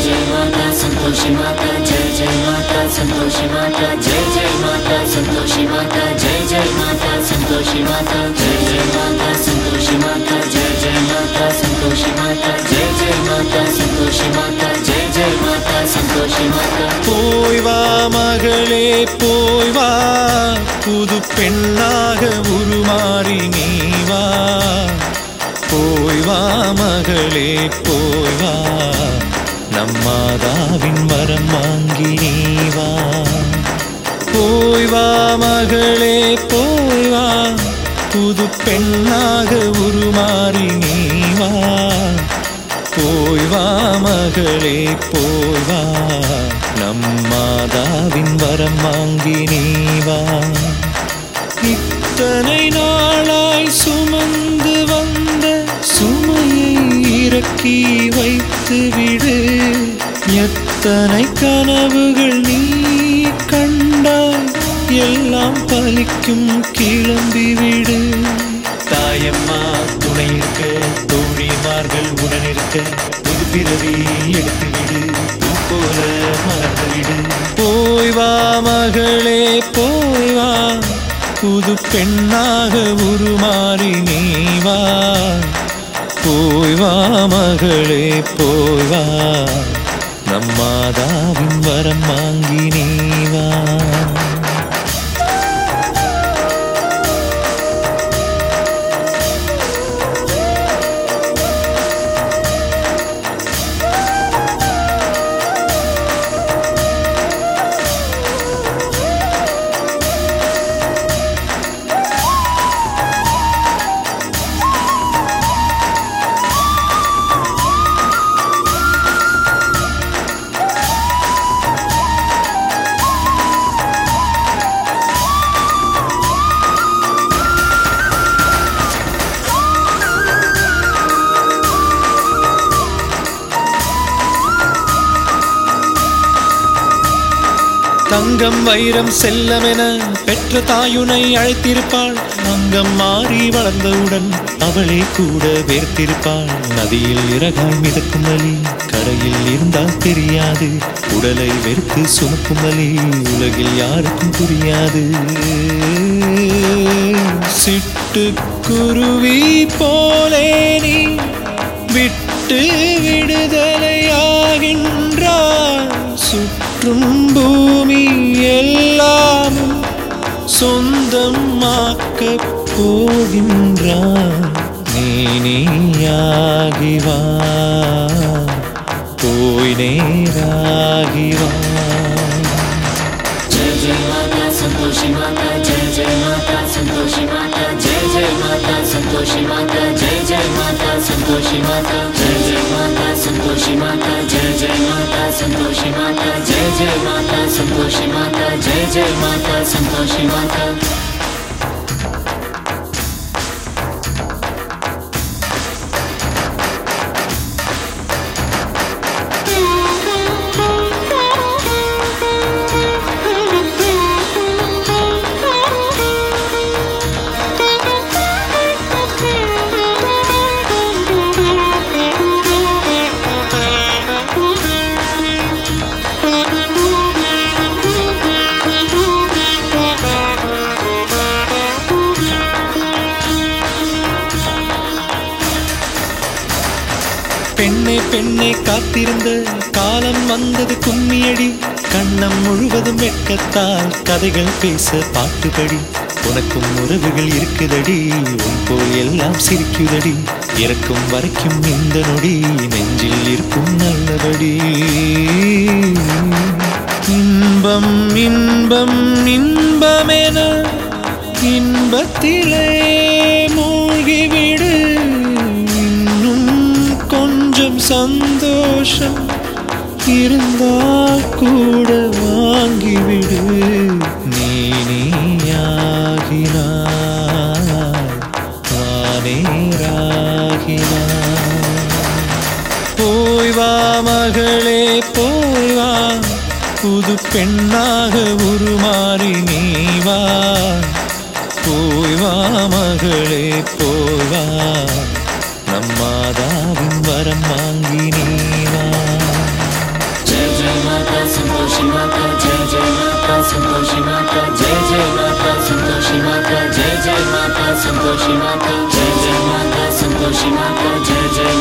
जय माता संतोषी माता जय जय माता संतोषी माता जय जय माता संतोषी माता जय जय माता संतोषी माता जय जय माता संतोषी माता जय जय माता संतोषी माता जय जय माता संतोषी माता जय जय माता संतोषी माता போய் வா மகளே போய் வா புது பெண்ணாக உருமாறி நீ வா போய் வா மகளே போய் வா நம்மாதாவின் வரம் வாங்கி நீ வா போய் வா மகளே போய் வா புது பெண்ணாக உருமாறி நீ வா போய் வா மகளே போய் வா நம்மாதாவின் வரம் வாங்கி நீ வா இத்தனை நாளாய் சுமந்து வந்த சுமையை இறக்கி வைத்து விடு எத்தனை கனவுகள் நீ கண்டாய் எல்லாம் பலிக்கும் கிளம்பி விடு தாயம்மா துணை இருக்க தோழிமார்கள் உடன் இருக்க புது பிறவி எடுத்து விடு பூ போல மலர்ந்து விடு போய் வா மகளே போய் வா புது பெண்ணாக உருமாறி நீ வா போய் வா மகளே போய் வா நம்மாதாவின் வரம் வாங்கி நீ வா தங்கம் வைரம் செல்லமென பெற்ற தாயுனை அழைத்திருப்பாள் அங்கம் மாறி வளர்ந்தவுடன் அவளே கூட வேர்த்திருப்பாள் நதியில் இறகாய் மிதக்கும் வலி கரையில் இருந்தால் தெரியாது உடலை வெறுத்து சுமக்கும் வலி உலகில் யாருக்கும் புரியாது சிட்டுக்குருவி போலே நீ விட்டு விடுதலையாகின்றாய் சுற்றும் பூமி எல்லாமும் சொந்தமாக்கப் போகின்றாய் நீ நீயாகி வா போய் நேராகி வா जय जय माता संतोषी माता जय जय माता संतोषी माता जय जय माता संतोषी माता जय जय माता संतोषी माता जय जय माता संतोषी माता जय जय माता संतोषी माता जय जय माता संतोषी माता जय जय माता संतोषी माता பெண்ணே பெண்ணே காத்திருந்த காலம் வந்தது கும்மியடி கண்ணம் முழுவதும் வெட்கத்தால் கதைகள் பேச பாட்டுபடி உனக்கும் உறவுகள் இருக்குதடி உன் போல் எல்லாம் சிரிக்குதடி இறக்கும் வரைக்கும் இந்த நொடி நெஞ்சில் இருக்கும் நல்லபடி இன்பம் இன்பம் இன்பமென இன்பத்திலே மூழ்கிவிடு இன்னும் கொஞ்சம் சந்தோஷம் இருந்தால் கூட வாங்கிவிடு நீ நீயாகினாய் வானேராகினாய் போய் வா மகளே போய் வா புது பெண்ணாக உருமாறி நீ வா போய் வா மகளே போய் வா நம்மாதாவின் வரம் வாங்கி நீ வா संतोषी माता जय जय माता संतोषी माता जय जय माता संतोषी माता जय जय माता संतोषी माता जय जय